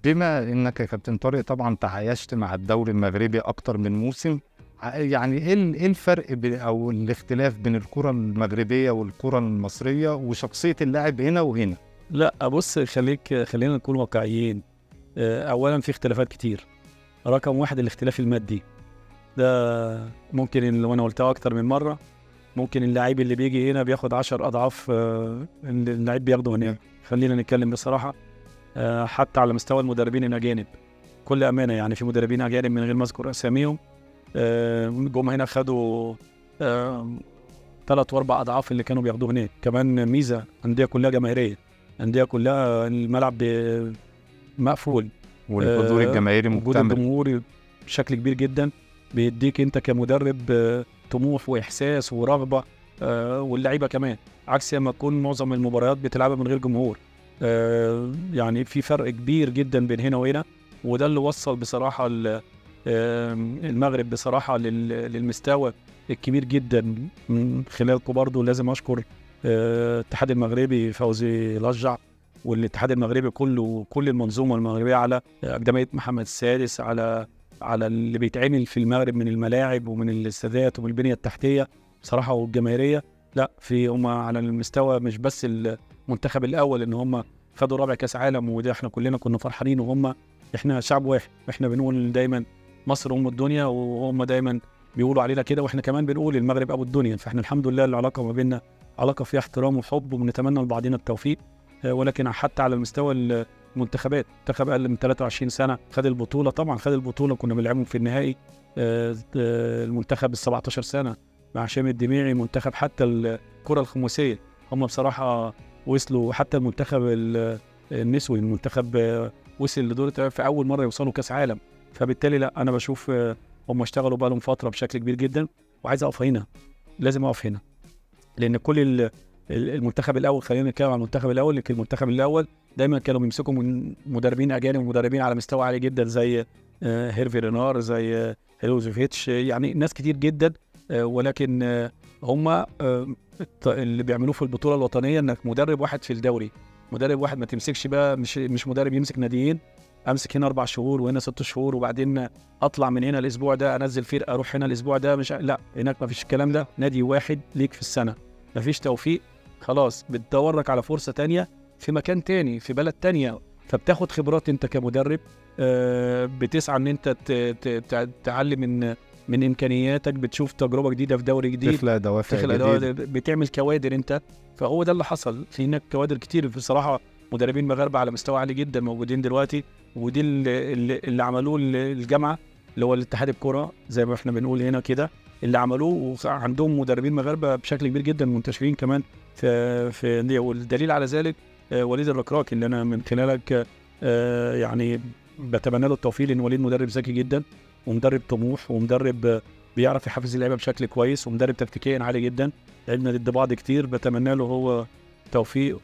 بما انك يا كابتن طارق طبعا تعايشت مع الدوري المغربي اكتر من موسم ع- يعني ايه ال- ايه الفرق بين- او الاختلاف بين الكره المغربيه والكره المصريه وشخصيه اللاعب هنا وهنا لا بص خليك خلينا نكون واقعيين آه، اولا في اختلافات كتير رقم واحد الاختلاف المادي ده ممكن اللي انا قلتها اكتر من مره ممكن اللعيب اللي بيجي هنا بياخد عشر اضعاف آه، اللي اللعيب بياخده هناك خلينا نتكلم بصراحه آه، حتى على مستوى المدربين الاجانب كل امانه يعني في مدربين اجانب من غير ما اذكر اساميهم آه، جم هنا خدوا ثلاث واربع اضعاف اللي كانوا بياخدوه هناك كمان ميزه انديه كلها جماهيريه انديه كلها الملعب ب- مقفول والحضور آه، الجماهيري وجود مكتمل الجمهور بشكل كبير جدا بيديك انت كمدرب آه، طموح واحساس ورغبه آه، واللعيبه كمان عكس لما تكون معظم المباريات بتلعبها من غير جمهور آه، يعني في فرق كبير جدا بين هنا وهنا وده اللي وصل بصراحه ال- آه، المغرب بصراحه لل- للمستوى الكبير جدا من خلالكم برضه لازم اشكر آه، الاتحاد المغربي فوزي لجع والاتحاد المغربي كله كل المنظومه المغربيه على اكاديميه محمد السادس على على اللي بيتعمل في المغرب من الملاعب ومن الاستادات ومن البنيه التحتيه بصراحه والجماهيريه لا في هم على المستوى مش بس المنتخب الاول ان هم خدوا رابع كاس عالم وده احنا كلنا كنا فرحانين وهم احنا شعب واحد احنا بنقول دايما مصر ام الدنيا وهم دايما بيقولوا علينا كده واحنا كمان بنقول المغرب ابو الدنيا فاحنا الحمد لله العلاقه ما بيننا علاقه فيها احترام وحب وبنتمنى لبعضنا التوفيق آه، ولكن حتى على المستوى المنتخبات منتخب اقل من 23 سنه خد البطوله طبعا خد البطوله كنا بنلعبهم في النهائي آه، آه، المنتخب ال 17 سنه مع هشام الدميعي منتخب حتى الكره الخماسيه هم بصراحه وصلوا حتى المنتخب ال- النسوي المنتخب آه، وصل لدور الثمانية في اول مره يوصلوا كاس عالم فبالتالي لا انا بشوف آه، هم اشتغلوا بقى لهم فتره بشكل كبير جدا وعايز اقف هنا لازم اقف هنا لان كل ال- ال- المنتخب الاول خلينا نتكلم عن المنتخب الاول لكن المنتخب الاول دايما كانوا بيمسكوا من مدربين اجانب ومدربين على مستوى عالي جدا زي آه، هيرفي رينار زي آه، هيلوزوفيتش يعني ناس كتير جدا آه، ولكن آه، هم آه، الت- اللي بيعملوه في البطوله الوطنيه انك مدرب واحد في الدوري مدرب واحد ما تمسكش بقى مش مش مدرب يمسك ناديين امسك هنا اربع شهور وهنا ست شهور وبعدين اطلع من هنا الاسبوع ده انزل فرقه اروح هنا الاسبوع ده مش لا هناك ما فيش الكلام ده نادي واحد ليك في السنه ما فيش توفيق خلاص بتدور لك على فرصه تانية في مكان تاني في بلد تانية فبتاخد خبرات انت كمدرب آه، بتسعى ان انت ت- ت- تع- تعلي من من امكانياتك بتشوف تجربه جديده في دوري جديد تخلق دوافع تخلق جديدة. دوافع، بتعمل كوادر انت فهو ده اللي حصل في هناك كوادر كتير بصراحه مدربين مغاربه على مستوى عالي جدا موجودين دلوقتي ودي اللي, اللي اللي عملوه ال- الجامعه اللي هو الاتحاد الكره زي ما احنا بنقول هنا كده اللي عملوه وعندهم مدربين مغاربه بشكل كبير جدا منتشرين كمان في في انديه والدليل على ذلك آه، وليد الركراكي اللي انا من خلالك آه، يعني بتمنى له التوفيق لان وليد مدرب ذكي جدا ومدرب طموح ومدرب آه، بيعرف يحفز اللعيبه بشكل كويس ومدرب تكتيكيا عالي جدا لعبنا ضد بعض كتير بتمنى له هو توفيق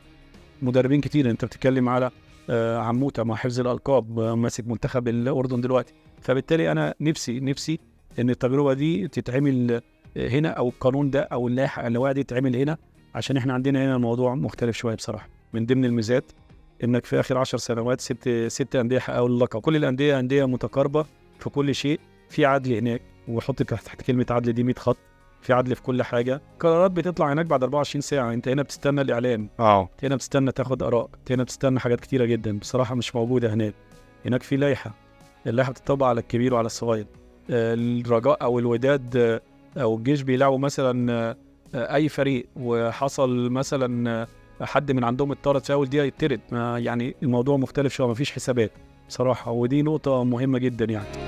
مدربين كتير انت بتتكلم على آه، عموته مع حفظ الالقاب آه، ماسك منتخب الاردن دلوقتي فبالتالي انا نفسي نفسي ان التجربه دي تتعمل آه، هنا او القانون ده او اللائحه اللوائح دي تتعمل هنا عشان احنا عندنا هنا الموضوع مختلف شويه بصراحه من ضمن الميزات انك في اخر عشر سنوات ست ست انديه حققوا اللقب كل الانديه انديه متقاربه في كل شيء في عدل هناك وحط تحت كلمه عدل دي 100 خط في عدل في كل حاجه قرارات بتطلع هناك بعد 24 ساعه انت هنا بتستنى الاعلام اه انت هنا بتستنى تاخد اراء انت هنا بتستنى حاجات كتيره جدا بصراحه مش موجوده هناك هناك في لائحه اللائحه بتطبق على الكبير وعلى الصغير آه، الرجاء او الوداد آه، او الجيش بيلعبوا مثلا آه، آه، اي فريق وحصل مثلا آه، حد من عندهم اتطرد في اول دقيقه يطرد ما يعني الموضوع مختلف شويه مفيش حسابات بصراحه ودي نقطه مهمه جدا يعني